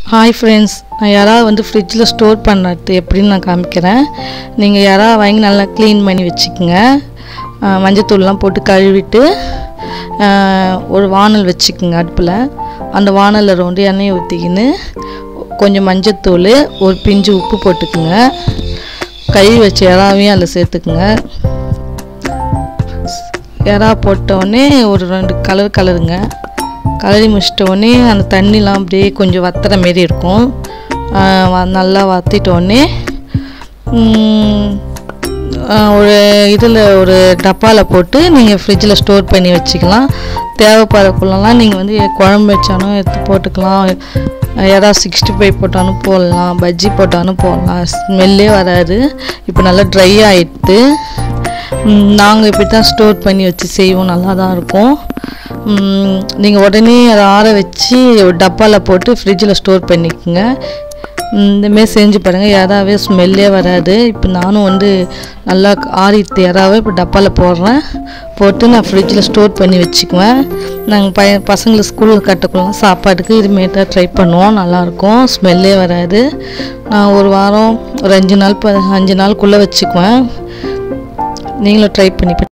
hi friends நான் யாராவது வந்து ஃப்ரிட்ஜில் ஸ்டோர் பண்ணுறது எப்படின்னு நான் காமிக்கிறேன் நீங்கள் யாராவது வாங்கி நல்லா க்ளீன் பண்ணி வச்சுக்கோங்க ஆஹ் மஞ்சத்தூள்லாம் போட்டு கழுவிட்டு ஆஹ் ஒரு வானல் வச்சுக்கோங்க அடுப்பில் அந்த வானலில் ரெண்டு எண்ணெயை ஊற்றிக்கின்னு கொஞ்சம் மஞ்சத்தூள் ஒரு பிஞ்சு உப்பு போட்டுக்குங்க கழுவி வச்ச இறாவையும் அதில் சேர்த்துக்குங்க எறா போட்டோடனே ஒரு ரெண்டு கலர் கலருங்க கலரி முடிச்சிட்டோடனே அந்த தண்ணிலாம் அப்படியே கொஞ்சம் வத்துற மாரி இருக்கும் ஆஹ் வ- நல்லா வத்திட்டோடனே ஒரு இதில் ஒரு டப்பாவில் போட்டு நீங்கள் ஃப்ரிட்ஜில் ஸ்டோர் பண்ணி வச்சுக்கலாம் தேவைப்படக்குள்ளலாம் நீங்கள் வந்து குழம்பு வச்சாலும் எடுத்து போட்டுக்கலாம் எறா சிக்ஸ்டி ஃபைவ் போட்டாலும் போடலாம் பஜ்ஜி போட்டாலும் போடலாம் ஸ்மெல்லே வராது இப்போ நல்லா ட்ரை ஆகிடுது நாங்கள் இப்படி தான் ஸ்டோர் பண்ணி வச்சு செய்வோம் நல்லா தான் இருக்கும் நீங்கள் உடனே அதை ஆற வச்சு ஒரு டப்பாவில் போட்டு ஃப்ரிட்ஜில் ஸ்டோர் பண்ணிக்கோங்க இந்தமாரி செஞ்சு பாருங்கள் யாராவே ஸ்மெல்லே வராது இப்போ நானும் வந்து நல்லா ஆறித்து யாராவே இப்போ டப்பாவில் போடுறேன் போட்டு நான் ஃப்ரிட்ஜில் ஸ்டோர் பண்ணி வச்சுக்குவேன் நாங்கள் பைய பசங்களை ஸ்கூலில் கட்டக்குள்ளலாம் சாப்பாட்டுக்கு இதுமாரி தான் ட்ரை பண்ணுவோம் நல்லாயிருக்கும் ஸ்மெல்லே வராது நான் ஒரு வாரம் ஒரு அஞ்சு நாள் ப அஞ்சு நாளுக்குள்ளே வச்சுக்குவேன் நீங்களும் ட்ரை பண்ணி